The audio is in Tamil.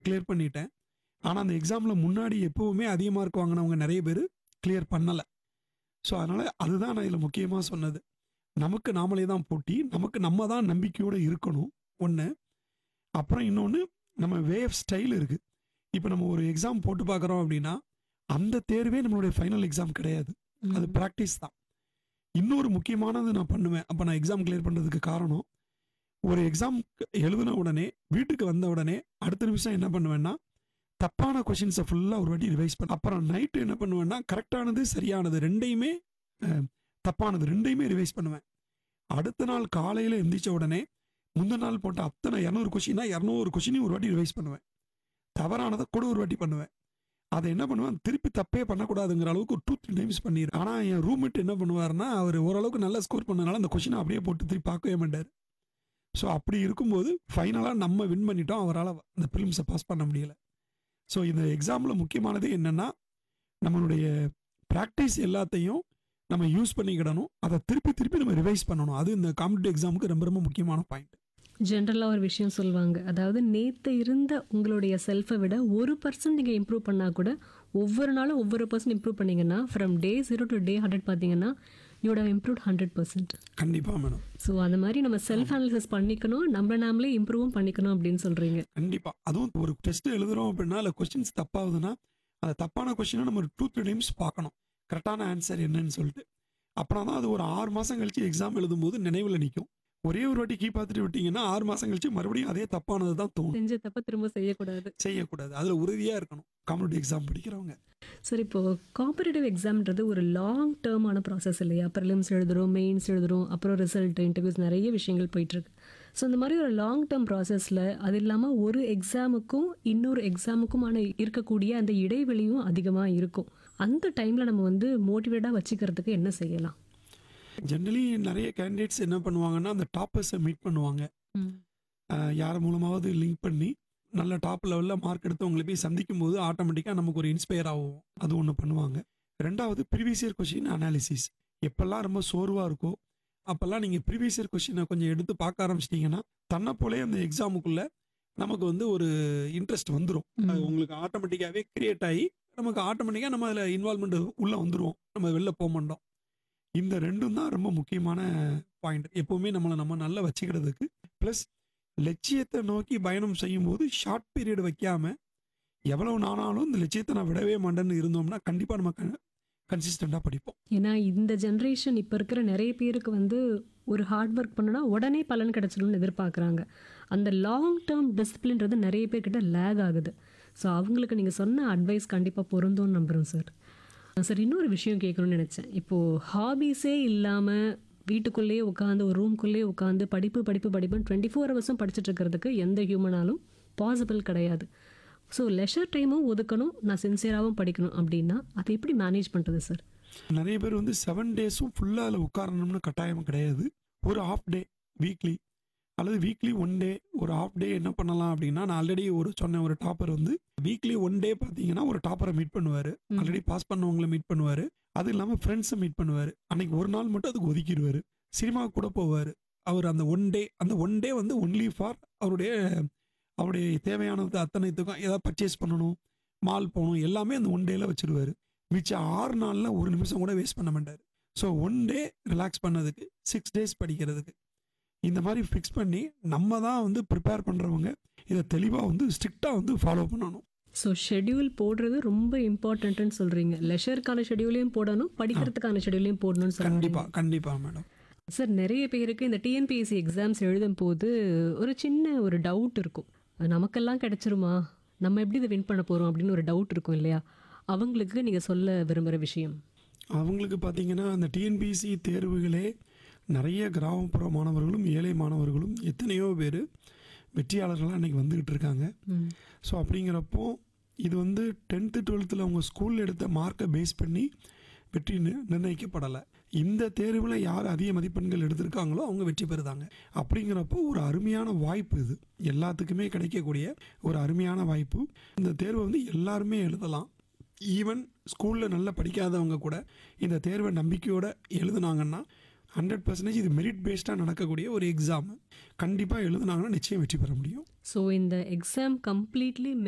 கிளியர் பண்ணிட்டேன் ஆனால் அந்த எக்ஸாமில் முன்னாடி எப்போவுமே அதிக மார்க் வாங்கினவங்க நிறைய பேர் கிளியர் பண்ணலை ஸோ அதனால் அதுதான் நான் இதில் முக்கியமாக சொன்னது நமக்கு நாமளே தான் போட்டி நமக்கு நம்ம தான் நம்பிக்கையோடு இருக்கணும் ஒன்று அப்புறம் இன்னொன்று நம்ம வே ஆஃப் ஸ்டைல் இருக்குது இப்போ நம்ம ஒரு எக்ஸாம் போட்டு பார்க்குறோம் அப்படின்னா அந்த தேர்வே நம்மளுடைய ஃபைனல் எக்ஸாம் கிடையாது அது ப்ராக்டிஸ் தான் இன்னொரு முக்கியமானது நான் பண்ணுவேன் அப்போ நான் எக்ஸாம் கிளியர் பண்ணுறதுக்கு காரணம் ஒரு எக்ஸாம் எழுதின உடனே வீட்டுக்கு வந்த உடனே அடுத்த நிமிஷம் என்ன பண்ணுவேன்னா தப்பான கொஷின்ஸை ஃபுல்லாக ஒரு வாட்டி ரிவைஸ் பண்ண அப்புறம் நைட்டு என்ன பண்ணுவேன்னா கரெக்டானது சரியானது ரெண்டையுமே அஹ், தப்பானது ரெண்டையுமே ரிவைஸ் பண்ணுவேன் அடுத்த நாள் காலையில் எந்திரிச்ச உடனே முந்தின நாள் போட்ட அத்தனை இரநூறு கொஷினா இரநூறு கொஷினையும் ஒரு வாட்டி ரிவைஸ் பண்ணுவேன் தவறானதை கூட ஒரு வாட்டி பண்ணுவேன் அதை என்ன பண்ணுவேன் திருப்பி தப்பே பண்ணக்கூடாதுங்கிற அளவுக்கு ஒரு டூ த்ரீ டைம்ஸ் பண்ணிடுறேன் ஆனால் என் ரூம்மேட் என்ன பண்ணுவாருன்னா அவர் ஓரளவுக்கு நல்லா ஸ்கோர் பண்ணனால அந்த கொஷினை அப்படியே போட்டு திருப்பி பார்க்கவே மாட்டார் ஸோ அப்படி இருக்கும்போது ஃபைனலாக நம்ம வின் பண்ணிட்டோம் அவரால் அந்த ப்ரிலிம்ஸை பாஸ் பண்ண முடியல ஸோ இந்த எக்ஸாமில் முக்கியமானது என்னென்னா நம்மளுடைய ப்ராக்டிஸ் எல்லாத்தையும் நம்ம யூஸ் பண்ணிக்கிடணும் அதை திருப்பி திருப்பி நம்ம ரிவைஸ் பண்ணணும் அது இந்த காம்படிட்டிவ் எக்ஸாமுக்கு ரொம்ப ரொம்ப முக்கியமான பாயிண்ட் ஜென்ரலாக ஒரு விஷயம் சொல்லுவாங்க அதாவது நேற்று இருந்த உங்களுடைய செல்ஃபை விட ஒரு பர்சன்ட் நீங்கள் இம்ப்ரூவ் பண்ணால் கூட ஒவ்வொரு நாளும் ஒவ்வொரு பர்சன்ட் இம்ப்ரூவ் பண்ணீங்கன்னா from day zero to day hundred பார்த்தீங்கன்னா you'd have improve hundred percent கண்டிப்பாக மேடம் ஸோ அந்த மாதிரி நம்ம செல்ஃப் அனாலிசிஸ் பண்ணிக்கணும் நம்மள நாமளே இம்ப்ரூவும் பண்ணிக்கணும் அப்படின்னு சொல்கிறீங்க கண்டிப்பாக அதுவும் ஒரு டெஸ்ட் எழுதுறோம் அப்படின்னா இல்லை கொஸ்டின்ஸ் தப்பாகுதுன்னா அந்த தப்பான கொஸ்டினை நம்ம டூ த்ரீ டைம்ஸ் பார்க்கணும் கரெக்டான ஆன்சர் என்னன்னு சொல்லிட்டு அப்புறம் தான் அது ஒரு ஆறு மாதம் கழிச்சு எக்ஸாம் எழுதும்போது நினைவில் நிற்கும் ஒரே ஒரு வாட்டி கீ பார்த்துட்டு விட்டீங்கன்னா ஆறு மாதம் கழிச்சு மறுபடியும் அதே தப்பானது தான் தோணும் செஞ்ச தப்ப திரும்ப செய்யக்கூடாது செய்யக்கூடாது அதில் உறுதியாக இருக்கணும் காம்படிட்டிவ் எக்ஸாம் படிக்கிறவங்க சரி இப்போ காம்படிட்டிவ் எக்ஸாம்ன்றது ஒரு லாங் டேர்மான ப்ராசஸ் இல்லையா ப்ரிலிம்ஸ் எழுதுறோம் மெயின்ஸ் எழுதுறோம் அப்புறம் ரிசல்ட் இன்டர்வியூஸ் நிறைய விஷயங்கள் போயிட்டுருக்கு ஸோ இந்த மாதிரி ஒரு லாங் டேர்ம் ப்ராசஸில் அது இல்லாமல் ஒரு எக்ஸாமுக்கும் இன்னொரு எக்ஸாமுக்குமான இருக்கக்கூடிய அந்த இடைவெளியும் அதிகமாக இருக்கும் அந்த டைமில் நம்ம வந்து மோட்டிவேட்டாக வச்சுக்கிறதுக்கு என்ன செய்யலாம் ஜென்ரலி நிறைய கேண்டிடேட்ஸ் என்ன பண்ணுவாங்கன்னா அந்த டாப்பர்ஸை மீட் பண்ணுவாங்க அஹ் யார் மூலமாவது லிங்க் பண்ணி நல்ல டாப் லெவலில் மார்க் எடுத்தவங்களை போய் சந்திக்கும் போது ஆட்டோமேட்டிக்காக நமக்கு ஒரு இன்ஸ்பயர் ஆகும் அது ஒன்று பண்ணுவாங்க ரெண்டாவது ப்ரீவியஸ் இயர் கொஷின் அனாலிசிஸ் எப்பெல்லாம் ரொம்ப சோர்வாக இருக்கோ அப்போல்லாம் நீங்கள் ப்ரீவியஸ் இயர் கொஷினை கொஞ்சம் எடுத்து பார்க்க ஆரம்பிச்சிட்டிங்கன்னா தன்னை போலே அந்த எக்ஸாமுக்குள்ளே நமக்கு வந்து ஒரு இன்ட்ரெஸ்ட் வந்துடும் அது உங்களுக்கு ஆட்டோமேட்டிக்காகவே கிரியேட் ஆகி நமக்கு ஆட்டோமேட்டிக்காக நம்ம அதில் இன்வால்மெண்ட் உள்ளே வந்துருவோம் நம்ம வெளில போக மாட்டோம் இந்த ரெண்டும் தான் ரொம்ப முக்கியமான பாயிண்ட் எப்போவுமே நம்மளை நம்ம நல்லா வச்சுக்கிறதுக்கு ப்ளஸ் லட்சியத்தை நோக்கி பயணம் செய்யும்போது ஷார்ட் பீரியட் வைக்காம எவ்வளவு நானாலும் இந்த லட்சியத்தை நான் விடவே மாட்டேன்னு இருந்தோம்னா கண்டிப்பாக நம்ம கன்சிஸ்டண்டாக படிப்போம் ஏன்னா இந்த ஜென்ரேஷன் இப்போ இருக்கிற நிறைய பேருக்கு வந்து ஒரு ஹார்ட் ஒர்க் பண்ணுனா உடனே பலன் கிடைச்சிடும்னு எதிர்பார்க்குறாங்க அந்த லாங் டேர்ம் டிசிப்ளின்றது நிறைய பேர்கிட்ட லேக் ஆகுது ஸோ அவங்களுக்கு நீங்கள் சொன்ன அட்வைஸ் கண்டிப்பாக பொருந்தும்னு நம்புகிறோம் சார் சார் இன்னொரு விஷயம் கேட்கணும்னு நினச்சேன் இப்போது ஹாபீஸே இல்லாமல் வீட்டுக்குள்ளேயே உட்காந்து ஒரு ரூம்குள்ளேயே உட்காந்து படிப்பு படிப்பு படிப்புன்னு டுவெண்ட்டி ஃபோர் ஹவர்ஸும் படிச்சுட்டு இருக்கிறதுக்கு எந்த ஹியூமனாலும் பாசிபிள் கிடையாது ஸோ லெஷர் டைமும் ஒதுக்கணும் நான் சின்சியராகவும் படிக்கணும் அப்படின்னா அதை எப்படி மேனேஜ் பண்ணுறது சார் நிறைய பேர் வந்து செவன் டேஸும் ஃபுல்லாக அதில் உட்காரணும்னு கட்டாயம் கிடையாது ஒரு ஆஃப் டே வீக்லி அல்லது வீக்லி ஒன் டே ஒரு ஆஃப் டே என்ன பண்ணலாம் அப்படின்னா நான் ஆல்ரெடி ஒரு சொன்ன ஒரு டாப்பர் வந்து வீக்லி ஒன் டே பார்த்தீங்கன்னா ஒரு டாப்பரை மீட் பண்ணுவார் ஆல்ரெடி பாஸ் பண்ணவங்கள மீட் பண்ணுவார் அது இல்லாமல் ஃப்ரெண்ட்ஸை மீட் பண்ணுவார் அன்னைக்கு ஒரு நாள் மட்டும் அதுக்கு ஒதுக்கிடுவார் சினிமாவுக்கு கூட போவார் அவர் அந்த ஒன் டே அந்த ஒன் டே வந்து ஒன்லி ஃபார் அவருடைய அவருடைய தேவையானது அத்தனைத்துக்கும் ஏதாவது பர்ச்சேஸ் பண்ணணும் மால் போகணும் எல்லாமே அந்த ஒன் டேல வச்சிருவாரு மிச்சம் ஆறு நாளில் ஒரு நிமிஷம் கூட வேஸ்ட் பண்ண மாட்டார் ஸோ ஒன் டே ரிலாக்ஸ் பண்ணதுக்கு சிக்ஸ் டேஸ் படிக்கிறதுக்கு இந்த மாதிரி ஃபிக்ஸ் பண்ணி நம்ம தான் வந்து ப்ரிப்பேர் பண்ணுறவங்க இதை தெளிவாக வந்து ஸ்ட்ரிக்டாக வந்து ஃபாலோ பண்ணணும் ஸோ ஷெட்யூல் போடுறது ரொம்ப இம்பார்ட்டன்ட்னு சொல்கிறீங்க லெஷருக்கான ஷெட்யூலையும் போடணும் படிக்கிறதுக்கான ஷெட்யூலையும் போடணும்னு சொல்றீங்க கண்டிப்பாக கண்டிப்பாக மேடம் சார் நிறைய பேருக்கு இந்த டிஎன்பிஎஸ்சி எக்ஸாம்ஸ் எழுதும் போது ஒரு சின்ன ஒரு டவுட் இருக்கும் நமக்கெல்லாம் கிடைச்சிருமா நம்ம எப்படி இதை வின் பண்ண போகிறோம் அப்படின்னு ஒரு டவுட் இருக்கும் இல்லையா அவங்களுக்கு நீங்கள் சொல்ல விரும்புகிற விஷயம் அவங்களுக்கு பார்த்தீங்கன்னா அந்த டிஎன்பிசி தேர்வுகளே நிறைய கிராமப்புற மாணவர்களும் ஏழை மாணவர்களும் எத்தனையோ பேர் வெற்றியாளர்களாக இன்றைக்கி வந்துக்கிட்டு இருக்காங்க ஸோ அப்படிங்கிறப்போ இது வந்து டென்த்து டுவெல்த்தில் அவங்க ஸ்கூலில் எடுத்த மார்க்கை பேஸ் பண்ணி வெற்றி நி- நிர்ணயிக்கப்படலை இந்த தேர்வில் யார் அதிக மதிப்பெண்கள் எடுத்திருக்காங்களோ அவங்க வெற்றி பெறுதாங்க அப்படிங்கிறப்போ ஒரு அருமையான வாய்ப்பு இது எல்லாத்துக்குமே கிடைக்கக்கூடிய ஒரு அருமையான வாய்ப்பு இந்த தேர்வை வந்து எல்லாருமே எழுதலாம் ஈவன் ஸ்கூலில் நல்லா படிக்காதவங்க கூட இந்த தேர்வை நம்பிக்கையோட எழுதுனாங்கன்னா ஹண்ட்ரட் பர்சன்டேஜ் இது மெரிட் பேஸ்டாக நடக்கக்கூடிய ஒரு எக்ஸாம் கண்டிப்பாக எழுதுனாங்கன்னா நிச்சயம் வெற்றி பெற முடியும் ஸோ இந்த எக்ஸாம் கம்ப்ளீட்லி